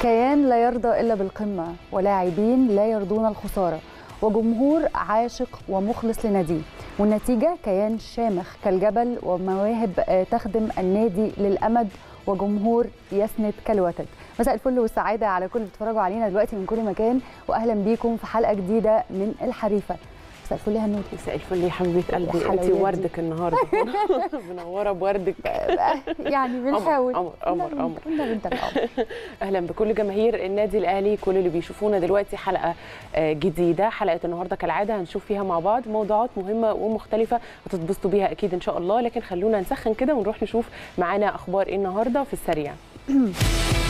كيان لا يرضى إلا بالقمة ولاعبين لا يرضون الخسارة وجمهور عاشق ومخلص لناديه والنتيجة كيان شامخ كالجبل ومواهب آه، تخدم النادي للأمد وجمهور يسند كالوتد مساء الفل والسعادة على كل اللي بتتفرجوا علينا دلوقتي من كل مكان وأهلا بيكم في حلقة جديدة من الحريفة مساء الفل يا هنوتي مساء الفل يا حبيبه قلبي انت الحلويات دي. وردك النهارده منوره بوردك يعني بنحاول قمر قمر قمر كنا بنت القمر اهلا بكل جماهير النادي الاهلي كل اللي بيشوفونا دلوقتي حلقه آه، جديده حلقه النهارده كالعاده هنشوف فيها مع بعض موضوعات مهمه ومختلفه هتتبسطوا بيها اكيد ان شاء الله لكن خلونا نسخن كده ونروح نشوف معانا اخبار ايه النهارده في السريع